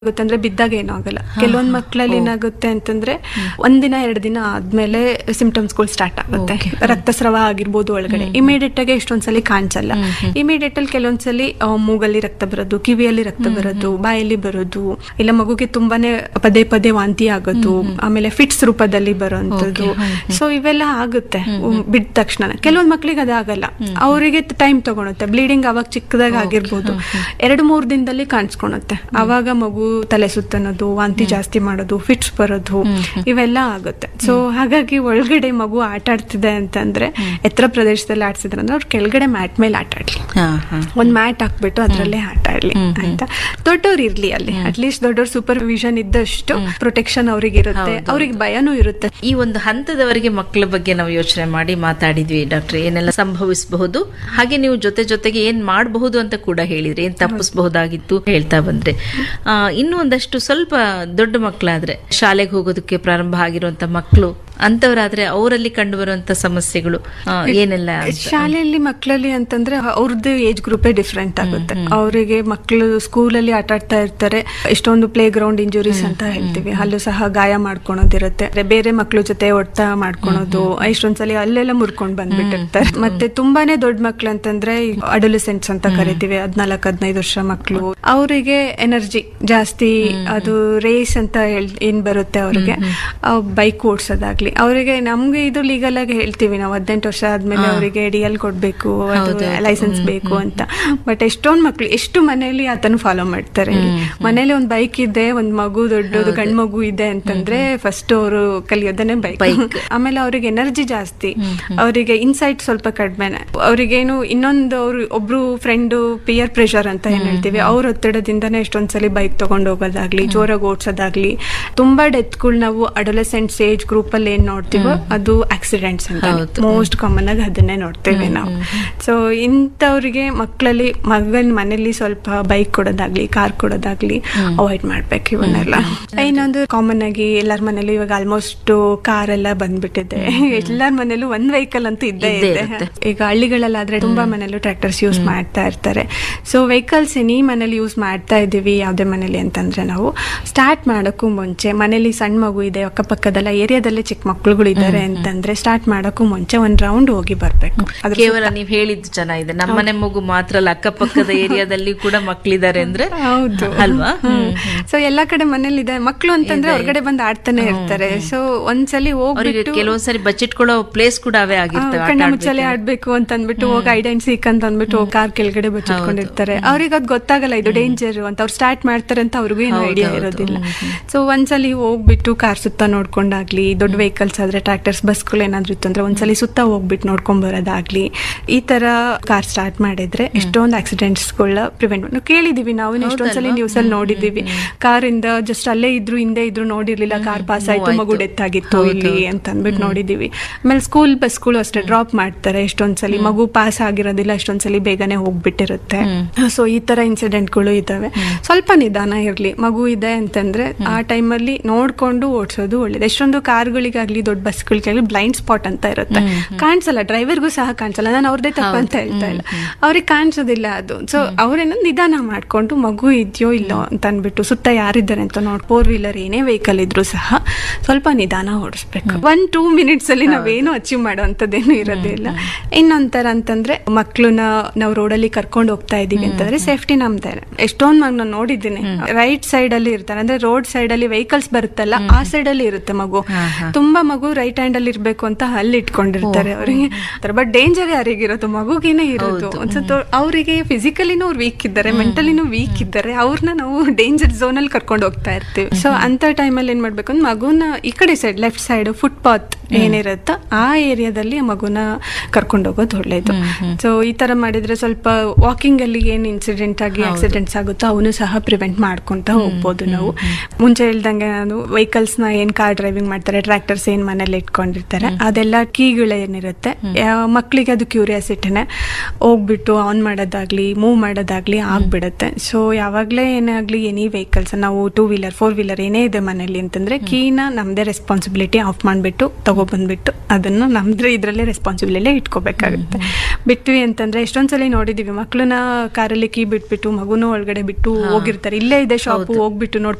ಗೊತ್ತಂದ್ರೆ ಬಿದ್ದಾಗ ಏನೂ ಆಗಲ್ಲ ಕೆಲವೊಂದ್ ಮಕ್ಕಳಲ್ಲಿ ಏನಾಗುತ್ತೆ ಅಂತಂದ್ರೆ ಒಂದಿನ ಎರಡು ದಿನ ಆದ್ಮೇಲೆ ಸಿಂಪ್ಟಮ್ಸ್ಗಳು ಸ್ಟಾರ್ಟ್ ಆಗುತ್ತೆ ರಕ್ತಸ್ರಾವ ಆಗಿರ್ಬೋದು ಒಳಗಡೆ ಇಮಿಡಿಯೇಟ್ ಆಗಿ ಎಷ್ಟೊಂದ್ಸಲಿ ಕಾಣಿಸಲ್ಲ ಇಮಿಡಿಯೇಟ್ ಅಲ್ಲಿ ಕೆಲವೊಂದ್ಸಲಿ ಆ, ಮೂಗಲ್ಲಿ ರಕ್ತ ಬರೋದು ಕಿವಿಯಲ್ಲಿ ರಕ್ತ ಬರೋದು ಬಾಯಲ್ಲಿ ಬರೋದು ಇಲ್ಲ ಮಗುಗೆ ತುಂಬಾನೇ ಪದೇ ಪದೇ ವಾಂತಿ ಆಗೋದು ಆಮೇಲೆ ಫಿಟ್ಸ್ ರೂಪದಲ್ಲಿ ಬರೋಂಥದ್ದು ಸೊ ಇವೆಲ್ಲ ಆಗುತ್ತೆ ಉಮ್, ಬಿದ್ದ ತಕ್ಷಣ ಕೆಲವೊಂದ್ ಮಕ್ಳಿಗೆ ಅದಾಗಲ್ಲ ಅವರಿಗೆ ಟೈಮ್ ತಗೊಳುತ್ತೆ ಬ್ಲೀಡಿಂಗ್ ಅವಾಗ ಚಿಕ್ಕದಾಗ ಆಗಿರ್ಬೋದು ಎರಡು ಮೂರು ದಿನದಲ್ಲಿ ಕಾಣಿಸ್ಕೊಳುತ್ತೆ ಅವಾಗ ಮಗು ತಲೆ ಸುತ್ತನೋದು ವಾಂತಿ ಜಾಸ್ತಿ ಮಾಡೋದು ಫಿಟ್ಸ್ ಬರೋದು ಇವೆಲ್ಲ ಆಗುತ್ತೆ ಸೊ ಹಾಗಾಗಿ ಒಳಗಡೆ ಮಗು ಆಟ ಆಡ್ತಿದೆ ಅಂತಂದ್ರೆ ಎತ್ತರ ಪ್ರದೇಶದಲ್ಲಿ ಆಡ್ಸಿದ್ರೆ ಅಂದ್ರೆ ಅವ್ರು ಕೆಳಗಡೆ ಮ್ಯಾಟ್ ಮೇಲೆ ಆಟ ಆಡ್ಲಿ ಹಾ ಹಾ ಒಂದ್ ಮ್ಯಾಟ್ ಹಾಕ್ಬಿಟ್ಟು ಅದ್ರಲ್ಲೇ ಆಟ ಆಡ್ಲಿ ಆಯ್ತಾ ದೊಡ್ಡವ್ರು ಇರ್ಲಿ ಅಲ್ಲಿ ಅಟ್ಲೀಸ್ಟ್ ದೊಡ್ಡವ್ರ ಸೂಪರ್ವಿಷನ್ ಇದ್ದಷ್ಟು ಪ್ರೊಟೆಕ್ಷನ್ ಅವ್ರಿಗೆ ಇರುತ್ತೆ ಅವ್ರಿಗೆ ಭಯನೂ ಇರುತ್ತೆ ಈ ಒಂದು ಹಂತದವರೆಗೆ ಮಕ್ಕಳ ಬಗ್ಗೆ ನಾವು ಯೋಚನೆ ಮಾಡಿ ಮಾತಾಡಿದ್ವಿ ಡಾಕ್ಟರ್ ಏನೆಲ್ಲ ಸಂಭವಿಸಬಹುದು ಹಾಗೆ ನೀವು ಜೊತೆ ಜೊತೆಗೆ ಏನ್ ಮಾಡಬಹುದು ಅಂತ ಕೂಡ ಹೇಳಿದ್ರಿ ಏನ್ ತಪ್ಪಿಸಬಹುದಾಗಿತ್ತು ಹೇಳ್ತಾ ಬಂದ್ರೆ ಆ, ಇನ್ನು ಒಂದಷ್ಟು ಸ್ವಲ್ಪ ದೊಡ್ಡ ಮಕ್ಕಳಾದ್ರೆ ಶಾಲೆಗೆ ಹೋಗೋದಕ್ಕೆ ಪ್ರಾರಂಭ ಆಗಿರುವಂತ ಮಕ್ಕಳು ಅಂತವರಾದ್ರೆ ಅವರಲ್ಲಿ ಕಂಡು ಬರುವಂತ ಸಮಸ್ಯೆಗಳು ಆ, ಏನೆಲ್ಲ ಅಂತ? ಶಾಲೆಯಲ್ಲಿ ಮಕ್ಕಳಲ್ಲಿ ಅಂತಂದ್ರೆ ಅವ್ರದ್ದು ಏಜ್ ಗ್ರೂಪೇ ಡಿಫ್ರೆಂಟ್ ಆಗುತ್ತೆ ಅವರಿಗೆ ಮಕ್ಕಳು ಸ್ಕೂಲಲ್ಲಿ ಆಟ ಆಡ್ತಾ ಇರ್ತಾರೆ ಎಷ್ಟೊಂದು ಪ್ಲೇ ಗ್ರೌಂಡ್ ಇಂಜುರೀಸ್ ಅಂತ ಹೇಳ್ತೀವಿ ಅಲ್ಲೂ ಸಹ ಗಾಯ ಮಾಡ್ಕೊಳೋದಿರುತ್ತೆ ಅಂದ್ರೆ ಬೇರೆ ಮಕ್ಳ ಜೊತೆ ಹೊಡ್ತಾ ಮಾಡ್ಕೊಳೋದು ಎಷ್ಟೊಂದ್ಸಲಿ ಅಲ್ಲೆಲ್ಲ ಮುರ್ಕೊಂಡ್ ಬಂದ್ಬಿಟ್ಟಿರ್ತಾರೆ ಮತ್ತೆ ತುಂಬಾನೇ ದೊಡ್ಡ ಮಕ್ಳು ಅಂತಂದ್ರೆ ಅಡೋಲಿಸೆಂಟ್ಸ್ ಅಂತ ಕರಿತೀವಿ ಹದ್ನಾಲ್ಕು ಹದಿನೈದು ವರ್ಷ ಮಕ್ಕಳು ಅವರಿಗೆ ಎನರ್ಜಿ ಜಾಸ್ತಿ ಅದು ರೇಸ್ ಅಂತ ಹೇಳ್- ಏನ್ ಬರುತ್ತೆ ಅವ್ರಿಗೆ ಬೈಕ್ ಓಡಿಸೋದಾಗ್ಲಿ ಅವರಿಗೆ ನಮ್ಗೆ ಇದು ಲೀಗಲ್ ಆಗಿ ಹೇಳ್ತೀವಿ ನಾವು ಹದಿನೆಂಟು ವರ್ಷ ಆದ್ಮೇಲೆ ಅವರಿಗೆ ಡಿ ಎಲ್ ಕೊಡ್ಬೇಕು ಅದು ಲೈಸೆನ್ಸ್ ಬೇಕು ಅಂತ ಬಟ್ ಎಷ್ಟೊಂದ್ ಮಕ್ಳು ಎಷ್ಟು ಮನೆಯಲ್ಲಿ ಆತನು ಫಾಲೋ ಮಾಡ್ತಾರೆ ಮನೇಲಿ ಒಂದ್ ಬೈಕ್ ಇದೆ ಒಂದ್ ಮಗು ದೊಡ್ಡದು ಗಂಡ್ ಮಗು ಇದೆ ಅಂತಂದ್ರೆ ಫಸ್ಟ್ ಅವರು ಕಲಿಯೋದನ್ನೇ ಬೈಕ್ ಆಮೇಲೆ ಅವ್ರಿಗೆ ಎನರ್ಜಿ ಜಾಸ್ತಿ ಅವರಿಗೆ ಇನ್ಸೈಟ್ ಸ್ವಲ್ಪ ಕಡಿಮೆನೆ ಅವ್ರಿಗೇನು ಇನ್ನೊಂದು ಅವ್ರು ಒಬ್ರು ಫ್ರೆಂಡ್ ಪಿಯರ್ ಪ್ರೆಷರ್ ಅಂತ ಏನ್ ಹೇಳ್ತೀವಿ ಅವ್ರ ಒತ್ತಡದಿಂದನೇ ಎಷ್ಟೊಂದ್ಸಲಿ ಬೈಕ್ ತಗೊಂಡ್ ಹೋಗೋದಾಗ್ಲಿ ಜೋರಾಗಿ ಓಡಿಸೋದಾಗ್ಲಿ ತುಂಬಾ ಡೆತ್ಗಳು ನಾವು ಅಡೋಲೆಸೆಂಟ್ಸ್ ಏಜ್ ಗ್ರೂಪ್ ಅಲ್ಲಿ ಏನ್ ನೋಡ್ತೀವೋ ಅದು ಆಕ್ಸಿಡೆಂಟ್ಸ್ ಅಂತ ಹೌದು. ಮೋಸ್ಟ್ ಕಾಮನ್ ಆಗಿ ಅದನ್ನೇ ನೋಡ್ತೇವೆ ನಾವು ಸೊ ಇಂಥವ್ರಿಗೆ ಮಕ್ಕಳಲ್ಲಿ ಮಗನ್ ಮನೇಲಿ ಸ್ವಲ್ಪ ಬೈಕ್ ಕೊಡೋದಾಗ್ಲಿ ಕಾರ್ ಕೊಡೋದಾಗ್ಲಿ ಅವಾಯ್ಡ್ ಮಾಡ್ಬೇಕು ಇವನ್ನೆಲ್ಲ ಇನ್ನೊಂದು ಕಾಮನ್ ಆಗಿ ಎಲ್ಲರ ಮನೇಲಿ ಇವಾಗ ಆಲ್ಮೋಸ್ಟ್ ಕಾರ್ ಎಲ್ಲ ಬಂದ್ಬಿಟ್ಟಿದೆ ಎಲ್ಲರ ಮನೇಲೂ ಒಂದ್ ವೆಹಿಕಲ್ ಅಂತೂ ಇದ್ದೇ ಇದ್ದೇ ಇದೆ ಇರುತ್ತೆ. ಈಗ ಹಳ್ಳಿಗಳಲ್ಲಾದ್ರೆ ತುಂಬಾ ಮನೇಲೂ ಟ್ರ್ಯಾಕ್ಟರ್ಸ್ ಯೂಸ್ ಮಾಡ್ತಾ ಇರ್ತಾರೆ ಸೊ ವೆಹಿಕಲ್ಸ್ ಎನಿ ಮನೇಲಿ ಯೂಸ್ ಮಾಡ್ತಾ ಇದೀವಿ ಯಾವ್ದೇ ಮನೇಲಿ ಅಂತಂದ್ರೆ ನಾವು ಸ್ಟಾರ್ಟ್ ಮಾಡೋಕ್ಕೂ ಮುಂಚೆ ಮನೇಲಿ ಸಣ್ಣ ಮಗು ಇದೆ ಅಕ್ಕಪಕ್ಕದಲ್ಲ ಏರಿಯಾದಲ್ಲೇ ಚಿಕ್ಕ ಮಕ್ಳುಗಳು ಇದ್ದಾರೆ ಅಂತಂದ್ರೆ ಸ್ಟಾರ್ಟ್ ಮಾಡೋಕ್ಕೂ ಮುಂಚೆ ಒಂದ್ ರೌಂಡ್ ಹೋಗಿ ಬರ್ಬೇಕು ಅದ್ರ ಕೇವಲ ನೀವ್ ಹೇಳಿದ್ದು ಚೆನ್ನಾಗಿದೆ ನಮ್ಮನೆ ಮಗು ಮಾತ್ರ ಅಲ್ಲ ಅಕ್ಕಪಕ್ಕದ ಏರಿಯಾದಲ್ಲಿ ಕೂಡ ಮಕ್ಕಳಿದ್ದಾರೆ ಅಂದ್ರೆ ಹೌದು ಅಲ್ವಾ ಸೊ ಎಲ್ಲಾ ಕಡೆ ಮನೇಲಿ ಇದೆ ಮಕ್ಳು ಅಂತಂದ್ರೆ ಹೊರಗಡೆ ಬಂದು ಆಡ್ತಾನೆ ಇರ್ತಾರೆ ಸೊ ಒಂದ್ಸಲಿ ಅವರಿಗೆ ಹೋಗ್ಬಿಟ್ಟು ಕೆಲವೊಂದ್ಸರಿ ಬಚ್ಚಿಟ್ಕೊಳ್ಳೋ ಪ್ಲೇಸ್ ಕೂಡ ಅವೇ ಆಗಿರ್ತವೆ ಆಟ ಕಣ್ಣ ಆಡ್ಬೇಕು. ಮುಚ್ಚಲೆ ಆಡ್ಬೇಕು ಅಂತ ಅಂದ್ಬಿಟ್ಟು ಹೋಗಿ ಐಡ್ ಅಂಡ್ ಸೀಕ್ ಅಂತ ಅಂದ್ಬಿಟ್ಟು ಕಾರ್ ಕೆಳಗಡೆ ಬಚ್ಚಿಟ್ಕೊಂಡಿರ್ತಾರೆ ಅವ್ರಿಗೆ ಅದ್ ಗೊತ್ತಾಗಲ್ಲ ಇದು ಡೇಂಜರ್ ಅಂತ ಅವ್ರು ಸ್ಟಾರ್ಟ್ ಮಾಡ್ತಾರೆ ಅಂತ ಅವ್ರಿಗೂ ಏನು ಐಡಿಯಾ ಇರೋದಿಲ್ಲ ಸೊ ಒಂದ್ಸಲಿ ಹೋಗ್ಬಿಟ್ಟು ಕಾರ್ ಸುತ್ತ ನೋಡ್ಕೊಂಡಾಗ್ಲಿ ದೊಡ್ಡ ವೆಹಿಕಲ್ಸ್ ಆದ್ರೆ ಟ್ರಾಕ್ಟರ್ಸ್ ಬಸ್ಗಳು ಏನಾದ್ರು ಇತ್ತು ಅಂದ್ರೆ ಒಂದ್ಸಲಿ ಸುತ್ತ ಹೋಗ್ಬಿಟ್ಟು ನೋಡ್ಕೊಂಡ್ ಬರೋದಾಗ್ಲಿ ಈ ತರ ಕಾರ್ ಸ್ಟಾರ್ಟ್ ಮಾಡಿದ್ರೆ ಎಷ್ಟೊಂದು ಆಕ್ಸಿಡೆಂಟ್ಸ್ಗಳ ಪ್ರಿವೆಂಟ್ ನಾವು ಕೇಳಿದೀವಿ ನಾವು ಎಷ್ಟೊಂದ್ಸಲಿ ನ್ಯೂಸ್ ಅಲ್ಲಿ ನೋಡಿದೀವಿ ಕಾರಿಂದ ಜಸ್ಟ್ ಅಲ್ಲೇ ಇದ್ರು ಹಿಂದೆ ಇದ್ರು ನೋಡಿರ್ಲಿಲ್ಲ ಕಾರ್ ಪಾಸ್ ಆಯ್ತು ಮಗು ಡೆತ್ ಆಗಿತ್ತು ಇಲ್ಲಿ ಅಂತ ಅಂದ್ಬಿಟ್ಟು ನೋಡಿದೀವಿ ಆಮೇಲೆ ಸ್ಕೂಲ್ ಬಸ್ಗಳು ಅಷ್ಟೇ ಡ್ರಾಪ್ ಮಾಡ್ತಾರೆ ಎಷ್ಟೊಂದ್ಸಲಿ ಮಗು ಪಾಸ್ ಆಗಿರೋದಿಲ್ಲ ಎಷ್ಟೊಂದ್ಸಲಿ ಬೇಗನೆ ಹೋಗ್ಬಿಟ್ಟಿರುತ್ತೆ ಸೊ ಈ ತರ ಇನ್ಸಿಡೆಂಟ್ಗಳು ಇದಾವೆ ಸ್ವಲ್ಪ ನಿಧಾನ ಇರ್ಲಿ ಮಗು ಇದೆ ಅಂತಂದ್ರೆ ಆ ಟೈಮಲ್ಲಿ ನೋಡ್ಕೊಂಡು ಓಡಿಸೋದು ಒಳ್ಳೇದು ಎಷ್ಟೊಂದು ಕಾರ್ಗಳಿಗಾಗ್ಲಿ ದೊಡ್ಡ ಬಸ್ಗಳಿಗಾಗ್ಲಿ ಬ್ಲೈಂಡ್ ಸ್ಪಾಟ್ ಅಂತ ಇರುತ್ತೆ ಕಾಣಿಸಲ್ಲ ಡ್ರೈವರ್ಗೂ ಸಹ ಕಾಣಿಸಲ್ಲ ನಾನು ಅವ್ರದೇ ತಪ್ಪು ಅಂತ ಹೇಳ್ತಾ ಇಲ್ಲ ಅವ್ರಿಗೆ ಕಾಣಿಸೋದಿಲ್ಲ ಅದು ಸೊ ಅವ್ರೇನೋ ನಿಧಾನ ಮಾಡ್ಕೊಂಡು ಮಗು ಇದೆಯೋ ಇಲ್ಲೋ ಅಂತ ಅಂದ್ಬಿಟ್ಟು ಸುತ್ತ ಯಾರಿದ್ದಾರೆ ಅಂತ ನೋಡಿ ಫೋರ್ ವೀಲರ್ ಏನೇ ವೆಹಿಕಲ್ ಇದ್ರೂ ಸಹ ಸ್ವಲ್ಪ ನಿಧಾನ ಓಡಿಸ್ಬೇಕು ಒನ್ ಟೂ ಮಿನಿಟ್ಸ್ ಅಲ್ಲಿ ನಾವೇನು ಅಚೀವ್ ಮಾಡುವಂತದ್ದೇನು ಇರೋದಿಲ್ಲ ಇನ್ನೊಂಥರ ಅಂತಂದ್ರೆ ಮಕ್ಳನ್ನ ನಾವು ರೋಡಲ್ಲಿ ಕರ್ಕೊಂಡು ಹೋಗ್ತಾ ಇದೀವಿ ಅಂತಂದ್ರೆ ಸೇಫ್ಟಿ ನಮ್ದೇ ಎಷ್ಟೊಂದ್ ಮಗ್ ನಾನು ನೋಡಿದ್ದೀನಿ ರೈಟ್ ಸೈಡ್ ಅಲ್ಲಿ ಇರ್ತಾರೆ ಅಂದ್ರೆ ರೋಡ್ ಸೈಡ್ ಅಲ್ಲಿ ವೆಹಿಕಲ್ಸ್ ಬರುತ್ತಲ್ಲ ಆ ಸೈಡ್ ಅಲ್ಲಿ ಇರುತ್ತೆ ಮಗು ತುಂಬಾ ಮಗು ರೈಟ್ ಹ್ಯಾಂಡ್ ಅಲ್ಲಿ ಇರ್ಬೇಕು ಅಂತ ಅಲ್ಲಿ ಇಟ್ಕೊಂಡಿರ್ತಾರೆ ಅವರಿಗೆ ಬಟ್ ಡೇಂಜರ್ ಯಾರಿಗಿರೋದು ಮಗುಗೇನೆ ಇರೋದು ಒಂದ್ಸತ ಅವರಿಗೆ ಫಿಸಿಕಲಿನೂ ಅವ್ರು ವೀಕ್ ಇದ್ದಾರೆ ಮೆಂಟಲಿನೂ ವೀಕ್ ಇದ್ದಾರೆ ಅವ್ರನ್ನ ನಾವು ಡೇಂಜರ್ ಝೋನ್ ಅಲ್ಲಿ ಕರ್ಕೊಂಡು ಹೋಗ್ತಾ ಇರ್ತೀವಿ ಸೊ ಅಂತ ಟೈಮಲ್ಲಿ ಏನ್ ಮಾಡ್ಬೇಕು ಅಂದ್ರೆ ಮಗುನ ಈ ಕಡೆ ಸೈಡ್ ಲೆಫ್ಟ್ ಸೈಡ್ ಫುಟ್ಪಾತ್ ಏನಿರುತ್ತೋ ಆ ಏರಿಯಾದಲ್ಲಿ ಮಗುನ ಕರ್ಕೊಂಡು ಹೋಗೋದು ಒಳ್ಳೇದು ಸೊ ಈ ತರ ಮಾಡಿದ್ರೆ ಸ್ವಲ್ಪ ವಾಕಿಂಗ್ ಅಲ್ಲಿ ಏನ್ ಇನ್ಸಿಡೆಂಟ್ ಆಗಿ ಆಕ್ಸಿಡೆಂಟ್ಸ್ ಆಗುತ್ತೋ ಅವನು ಸಹ ಪ್ರಿವೆಂಟ್ ಮಾಡ್ಕೊಂತ ಹೋಗ್ಬೋದು ನಾವು ಮುಂಚೆ ಹೇಳ್ದಂಗೆ ನಾನು ವೆಹಿಕಲ್ಸ್ ನ ಏನ್ ಕಾರ್ ಡ್ರೈವಿಂಗ್ ಮಾಡ್ತಾರೆ ಟ್ರಾಕ್ಟರ್ಸ್ ಏನ್ ಮನೇಲಿ ಇಟ್ಕೊಂಡಿರ್ತಾರೆ ಅದೆಲ್ಲ ಕೀಗಳು ಏನಿರುತ್ತೆ ಯಾ- ಮಕ್ಳಿಗೆ ಅದು ಕ್ಯೂರಿಯಾಸಿಟಿನೇ ಹೋಗ್ಬಿಟ್ಟು ಆನ್ ಮಾಡೋದಾಗ್ಲಿ ಮೂವ್ ಮಾಡೋದಾಗ್ಲಿ ಆಗ್ಬಿಡುತ್ತೆ ಸೊ ಯಾವಾಗ್ಲೇ ಏನೇ ಆಗ್ಲಿ ಎನಿ ವೆಹಿಕಲ್ಸ್ ನಾವು ಟೂ ವೀಲರ್ ಫೋರ್ ವೀಲರ್ ಏನೇ ಇದೆ ಮನೇಲಿ ಅಂತಂದ್ರೆ ಕೀನ ನಮ್ದೇ ರೆಸ್ಪಾನ್ಸಿಬಿಲಿಟಿ ಆಫ್ ಮಾಡ್ಬಿಟ್ಟು ತಗೊಬಂದ್ಬಿಟ್ಟು ಅದನ್ನು ನಮ್ದ್ರೆ ಇದ್ರಲ್ಲೇ ರೆಸ್ಪಾನ್ಸಿಬಿಲಿಟಿ ಇಟ್ಕೋಬೇಕಾಗುತ್ತೆ ಬಿಟ್ವಿ ಅಂತಂದ್ರೆ ಎಷ್ಟೊಂದ್ಸಲಿ ನೋಡಿದೀವಿ ಮಕ್ಳನ್ನ ಕಾರಲ್ಲಿ ಕೀ ಬಿಟ್ಬಿಟ್ಟು ಮಗುನು ಒಳಗಡೆ ಬಿಟ್ಟು ಹೋಗಿರ್ತಾರೆ ಇಲ್ಲೇ ಇದೆ ಒಂದೇ ಶಾಪ್ ಹೋಗ್ಬಿಟ್ಟು ನೋಡ್ಕೊಂಡು